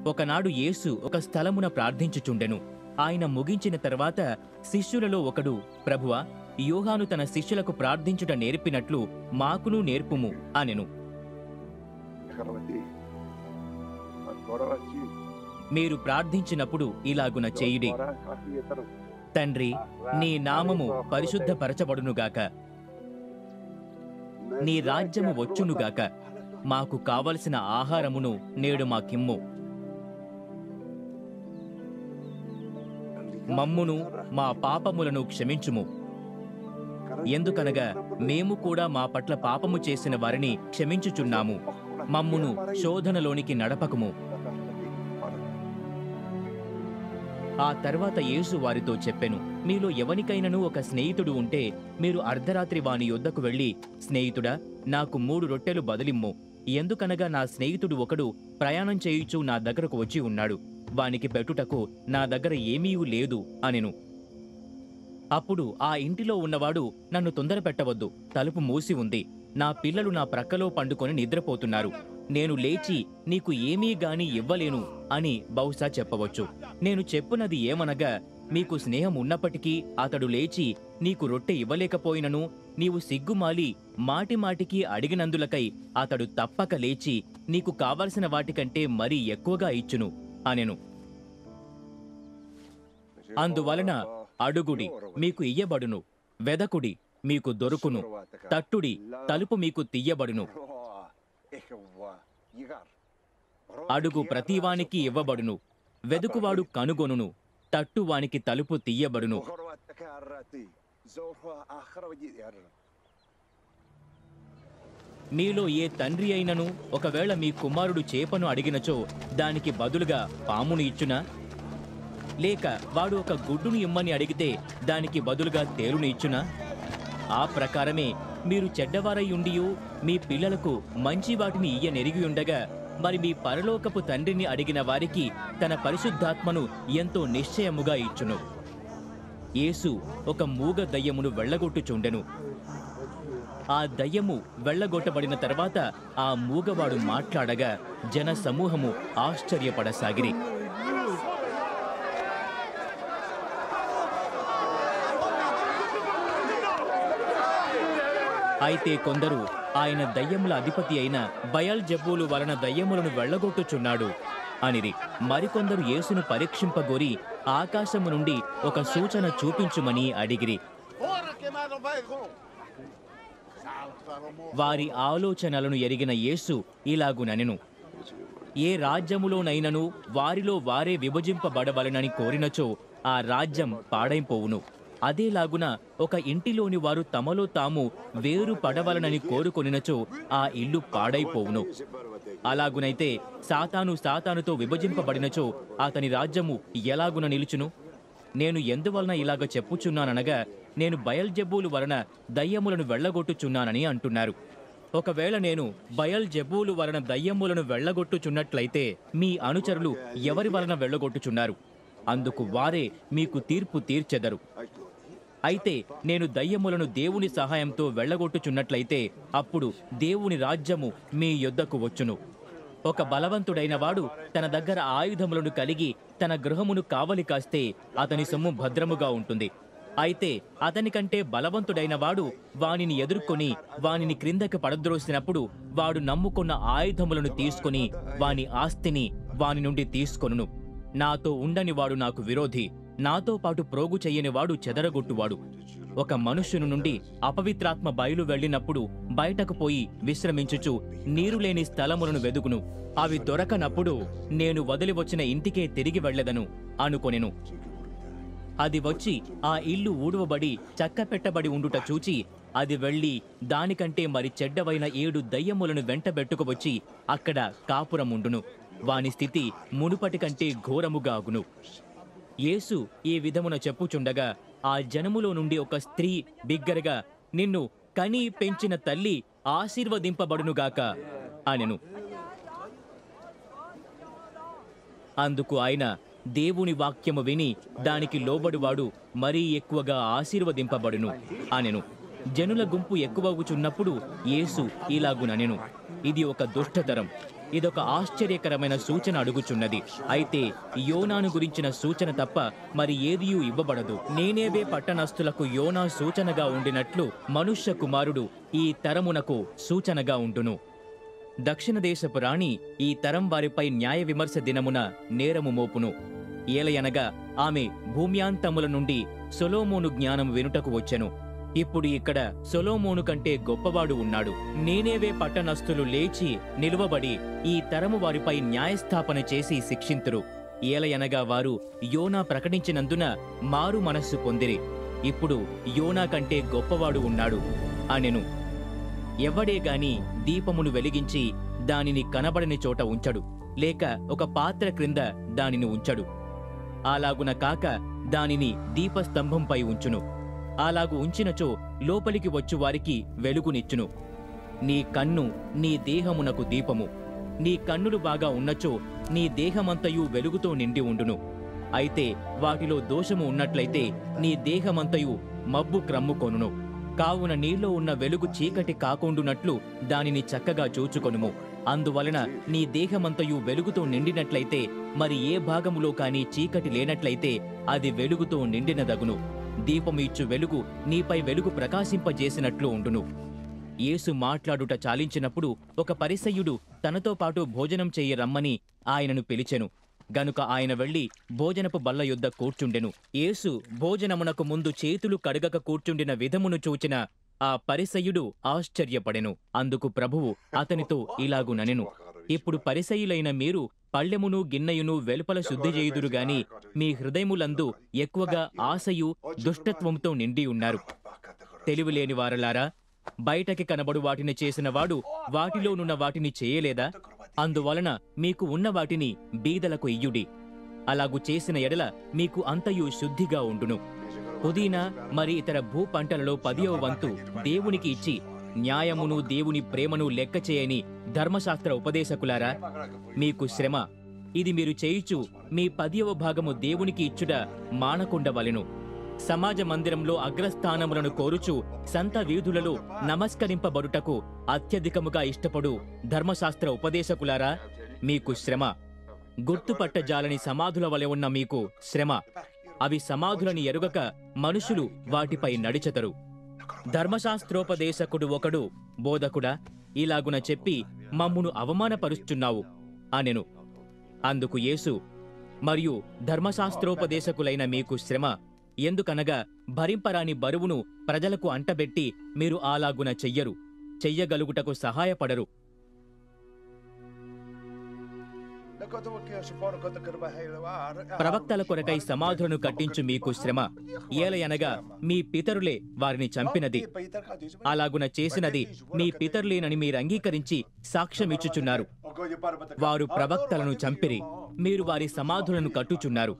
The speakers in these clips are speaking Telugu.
ఒకనాడు యేసు ఒక స్థలమున ప్రార్థించుచుండెను ఆయన ముగించిన తర్వాత శిష్యులలో ఒకడు ప్రభువా యోహాను తన శిష్యులకు ప్రార్థించుట నేర్పినట్లు మాకును నేర్పుము అనెను Karwati. Korwati. మీరు ప్రార్థించినప్పుడు ఇలాగున చేయుడి తండ్రి నీ నామము పరిశుద్ధపరచబడునుగాక నీ రాజ్యము వచ్చునుగాక మాకు కావలసిన ఆహారమును నేడు మాకిమ్ము మమ్మును మా పాపములను క్షమించుము ఎందుకనగా మేము కూడా మా పట్ల పాపము చేసిన వారిని క్షమించుచున్నాము మమ్మును శోధనలోనికి నడపకము ఆ తర్వాత యేసు వారితో చెప్పెను మీలో ఎవనికైనను ఒక స్నేహితుడు ఉంటే మీరు అర్ధరాత్రి వాని యొద్దకు వెళ్ళి స్నేహితుడా నాకు మూడు రొట్టెలు బదిలిమ్ము ఎందుకనగా నా స్నేహితుడు ఒకడు ప్రయాణం చేయుచు నా దగ్గరకు వచ్చి ఉన్నాడు వానికి పెట్టుటకు నా దగ్గర ఏమీ లేదు అనెను అప్పుడు ఆ ఇంటిలో ఉన్నవాడు నన్ను తొందర పెట్టవద్దు తలుపు మూసి ఉంది నా పిల్లలు నా ప్రక్కలో పండుకొని నిద్రపోతున్నారు నేను లేచి నీకు ఏమీ గాని ఇవ్వలేను అని బహుశా చెప్పవచ్చు నేను చెప్పునది ఏమనగా మీకు స్నేహం ఉన్నప్పటికీ అతడు లేచి నీకు రొట్టె ఇవ్వలేకపోయినను నీవు సిగ్గుమాలి మాటి మాటికి అడిగినందులకై అతడు తప్పక లేచి నీకు కావలసిన వాటికంటే మరీ ఎక్కువగా ఇచ్చును అనెను అందువలన అడుగుడి మీకు ఇయ్యబడును వెదకుడి మీకు దొరుకును తట్టుడి తలుపు మీకు తీయబడును అడుగు ప్రతివానికి ఇవ్వబడును వెదుకువాడు కనుగొనును తట్టువానికి తలుపు తీయబడును మీలో ఏ తండ్రి అయినను ఒకవేళ మీ కుమారుడు చేపను అడిగినచో దానికి బదులుగా పామును ఇచ్చునా లేక వాడు ఒక గుడ్డును ఇమ్మని అడిగితే దానికి బదులుగా తేలును ఇచ్చునా ఆ ప్రకారమే మీరు చెడ్డవారై ఉండియు మీ పిల్లలకు మంచి వాటిని ఇయ్యనెరిగి ఉండగా మరి మీ పరలోకపు తండ్రిని అడిగిన వారికి తన పరిశుద్ధాత్మను ఎంతో నిశ్చయముగా ఇచ్చును యేసు ఒక మూగ దయ్యమును వెళ్ళగొట్టుచుండెను ఆ దయ్యము వెళ్ళగొట్టబడిన తర్వాత ఆ మూగవాడు మాట్లాడగా జన సమూహము ఆశ్చర్యపడసాగిరి అయితే కొందరు ఆయన దయ్యముల అధిపతి అయిన బయల్ జబ్బులు వలన దయ్యములను వెళ్ళగొట్టుచున్నాడు అనిరి మరికొందరు యేసును పరీక్షింపగోరి ఆకాశము నుండి ఒక సూచన చూపించుమని అడిగిరి Ora que mano vai com. వారి ఆలోచనలను ఎరిగిన యేసు ఇలాగుననెను ఏ రాజ్యములోనైనను వారిలో వారే విభజింపబడవలనని కోరినచో ఆ రాజ్యం పాడైపోవును అదేలాగున ఒక ఇంటిలోని వారు తమలో తాము వేరు పడవలనని కోరుకొనినచో ఆ ఇల్లు పాడైపోవును అలాగునైతే సాతాను సాతానుతో విభజింపబడినచో అతని రాజ్యము ఎలాగున నిలుచును నేను ఎందువలన ఇలాగ చెప్పుచున్నాననగా నేను బయల్జెబ్బూలు వలన దయ్యములను వెళ్ళగొట్టుచున్నానని అంటున్నారు ఒకవేళ నేను బయల్జెబ్బూలు వలన దయ్యములను వెళ్ళగొట్టుచున్నట్లయితే మీ అనుచరులు ఎవరి వలన వెళ్ళగొట్టుచున్నారు అందుకు వారే మీకు తీర్పు తీర్చెదరు అయితే నేను దయ్యములను దేవుని సహాయంతో వెళ్ళగొట్టుచున్నట్లయితే అప్పుడు దేవుని రాజ్యము మీ యొద్దకు వచ్చును ఒక బలవంతుడైన వాడు తన దగ్గర ఆయుధములను కలిగి తన గృహమును కావలి కాస్తే అతని సొమ్ము భద్రముగా ఉంటుంది అయితే అతనికంటే బలవంతుడైన వాడు వానిని ఎదుర్కొని వానిని క్రిందకి పడద్రోసినప్పుడు వాడు నమ్ముకున్న ఆయుధములను తీసుకొని వాని ఆస్తిని వాని నుండి తీసుకొనును నాతో ఉండని వాడు నాకు విరోధి నాతో పాటు ప్రోగు చెయ్యని వాడు చెదరగొట్టువాడు ఒక మనుష్యుని నుండి అపవిత్రాత్మ బయలు వెళ్ళినప్పుడు బయటకు పోయి విశ్రమించుచు నీరు లేని స్థలములను వెదుగును అవి దొరకనప్పుడు నేను వదిలి వచ్చిన ఇంటికే తిరిగి వెళ్ళెదను అనుకొనెను అది వచ్చి ఆ ఇల్లు ఊడవబడి చక్కపెట్టబడి ఉండుట చూచి అది వెళ్ళి దానికంటే మరి చెడ్డవైన ఏడు దయ్యములను వెంటబెట్టుకువచ్చి అక్కడ కాపురముండును వాని స్థితి మునుపటి కంటే ఘోరముగా అగును యేసు ఈ విధమున చెప్పుచుండగా ఆ జనములో నుండి ఒక స్త్రీ బిగ్గరగా నిన్ను కని పెంచిన తల్లి ఆశీర్వదింపబడునుగాక అనెను అందుకు ఆయన దేవుని వాక్యము విని దానికి లోబడువాడు మరీ ఎక్కువగా ఆశీర్వదింపబడును అనెను జనుల గుంపు ఎక్కువగుచున్నప్పుడు యేసు ఇలాగుననెను ఇది ఒక దుష్టతరం ఇదొక ఆశ్చర్యకరమైన సూచన అడుగుచున్నది అయితే యోనాను గురించిన సూచన తప్ప మరి ఏదియూ ఇవ్వబడదు నేనేవే పట్టణస్థులకు యోనా సూచనగా ఉండినట్లు మనుష్య కుమారుడు ఈ తరమునకు సూచనగా ఉండును దక్షిణ దేశపు రాణి ఈ తరం వారిపై న్యాయ విమర్శ దినమున నేరము మోపును ఏలయనగా ఆమె భూమ్యాంతముల నుండి సొలోమోను జ్ఞానం వినుటకు వచ్చెను ఇప్పుడు ఇక్కడ సొలోమోను కంటే గొప్పవాడు ఉన్నాడు నేనేవే పట్టణస్థులు లేచి నిలువబడి ఈ తరము వారిపై న్యాయస్థాపన చేసి శిక్షింతురు ఏలయనగా వారు యోనా ప్రకటించినందున మారు మనస్సు పొందిరి ఇప్పుడు యోనా కంటే గొప్పవాడు ఉన్నాడు అనెను ఎవడే గాని దీపమును వెలిగించి దానిని కనబడని చోట ఉంచడు లేక ఒక పాత్ర క్రింద దానిని ఉంచడు అలాగున కాక దానిని దీపస్తంభంపై ఉంచును అలాగు ఉంచినచో లోపలికి వచ్చు వారికి వెలుగునిచ్చును నీ కన్ను నీ దేహమునకు దీపము నీ కన్నులు బాగా ఉన్నచో నీ దేహమంతయు వెలుగుతో నిండి ఉండును అయితే వాటిలో దోషము ఉన్నట్లయితే నీ దేహమంతయు మబ్బు క్రమ్ముకొనును కావున నీలో ఉన్న వెలుగు చీకటి కాకుండునట్లు దానిని చక్కగా చూచుకొనుము అందువలన నీ దేహమంతయు వెలుగుతో నిండినట్లయితే మరి ఏ భాగములో కాని చీకటి లేనట్లయితే అది వెలుగుతో నిండినదగును దీపము ఇచ్చు వెలుగు నీపై వెలుగు ప్రకాశింపజేసినట్లు ఉండును యేసు మాట్లాడుట చాలించినప్పుడు ఒక పరిసయ్యుడు తనతో పాటు భోజనం చెయ్యి రమ్మని ఆయనను పిలిచెను గనుక ఆయన వెళ్లి భోజనపు బల్ల యొద్ద కూర్చుండెను యేసు భోజనమునకు ముందు చేతులు కడగక కూర్చుండిన విధమును చూచిన ఆ పరిసయ్యుడు ఆశ్చర్యపడెను అందుకు ప్రభువు అతనితో ఇలాగు ననెను ఇప్పుడు పరిసయ్యులైన మీరు పళ్ళెమును గిన్నెయును వెలుపల శుద్ధి చేయుదురు గాని మీ హృదయములందు ఎక్కువగా ఆశయు దుష్టత్వంతో నిండి ఉన్నారు తెలివిలేని వారలారా బయటకి కనబడు వాటిని చేసిన వాడు వాటిలోనున్న వాటిని చేయలేదా అందువలన మీకు ఉన్న వాటిని బీదలకు ఇయ్యుడి అలాగు చేసిన ఎడల మీకు అంతయు శుద్ధిగా ఉండును పుదీనా మరి ఇతర భూ పంటలలో పదియవ వంతు దేవునికి ఇచ్చి న్యాయమును దేవుని ప్రేమను లెక్క చేయని ధర్మశాస్త్ర ఉపదేశకులారా మీకు శ్రమ ఇది మీరు చేయుచు మీ పదియవ భాగము దేవునికి ఇచ్చుట మానకుండవలెను సమాజ మందిరంలో అగ్రస్థానములను కోరుచు సంత వీధులలో నమస్కరింపబడుటకు అత్యధికముగా ఇష్టపడు ధర్మశాస్త్ర ఉపదేశకులారా మీకు శ్రమ గుర్తుపట్టజాలని సమాధుల వలె ఉన్న మీకు శ్రమ అవి సమాధులని ఎరుగక మనుషులు వాటిపై నడిచెదరు ధర్మశాస్త్రోపదేశకుడు ఒకడు బోధకుడా ఇలాగున చెప్పి మమ్మును అవమానపరుస్తున్నావు అనెను అందుకు యేసు మరియు ధర్మశాస్త్రోపదేశకులైన మీకు శ్రమ ఎందుకనగా భరింపరాని బరువును ప్రజలకు అంటబెట్టి మీరు అలాగున చెయ్యరు చెయ్యగలుగుటకు సహాయపడరు ప్రవక్తల కొరకై సమాధులను కట్టించు మీకు శ్రమ ఏలయనగా మీ పితరులే వారిని చంపినది అలాగున చేసినది మీ పితరులేనని మీరు అంగీకరించి సాక్ష్యమిచ్చుచున్నారు వారు ప్రవక్తలను చంపిరి మీరు వారి సమాధులను కట్టుచున్నారు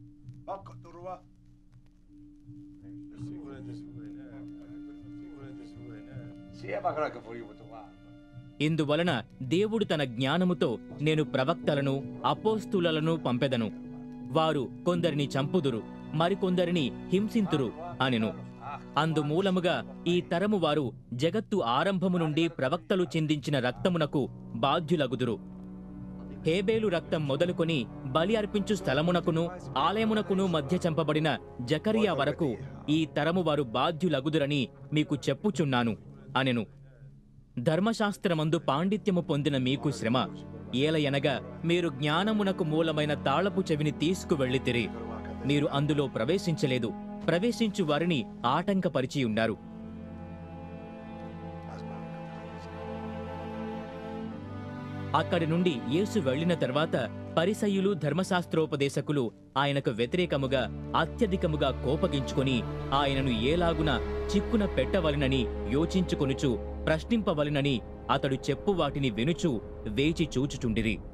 ఇందువలన దేవుడు తన జ్ఞానముతో నేను ప్రవక్తలను అపోస్తులను పంపెదను వారు కొందరిని చంపుదురు మరికొందరిని హింసింతురు అనెను అందుమూలముగా ఈ తరము వారు జగత్తు ఆరంభము నుండి ప్రవక్తలు చిందించిన రక్తమునకు బాధ్యులగుదురు హేబేలు రక్తం మొదలుకొని బలి అర్పించు స్థలమునకును ఆలయమునకును మధ్య చంపబడిన జకరియా వరకు ఈ తరము వారు బాధ్యులగుదురని మీకు చెప్పుచున్నాను అనెను ధర్మశాస్త్రమందు పాండిత్యము పొందిన మీకు శ్రమ ఏలయనగా మీరు జ్ఞానమునకు మూలమైన తాళపు చెవిని తీసుకువెళ్ళితిరి మీరు అందులో ప్రవేశించలేదు ప్రవేశించు వారిని ఆటంకపరిచి ఉన్నారు అక్కడి నుండి యేసు వెళ్ళిన తర్వాత పరిసయ్యులు ధర్మశాస్త్రోపదేశకులు ఆయనకు వ్యతిరేకముగా అత్యధికముగా కోపగించుకొని ఆయనను ఏలాగున చిక్కున పెట్టవలనని యోచించుకొనుచు ప్రశ్నింపవలనని అతడు చెప్పు వాటిని వినుచు వేచి చూచుచుండిరి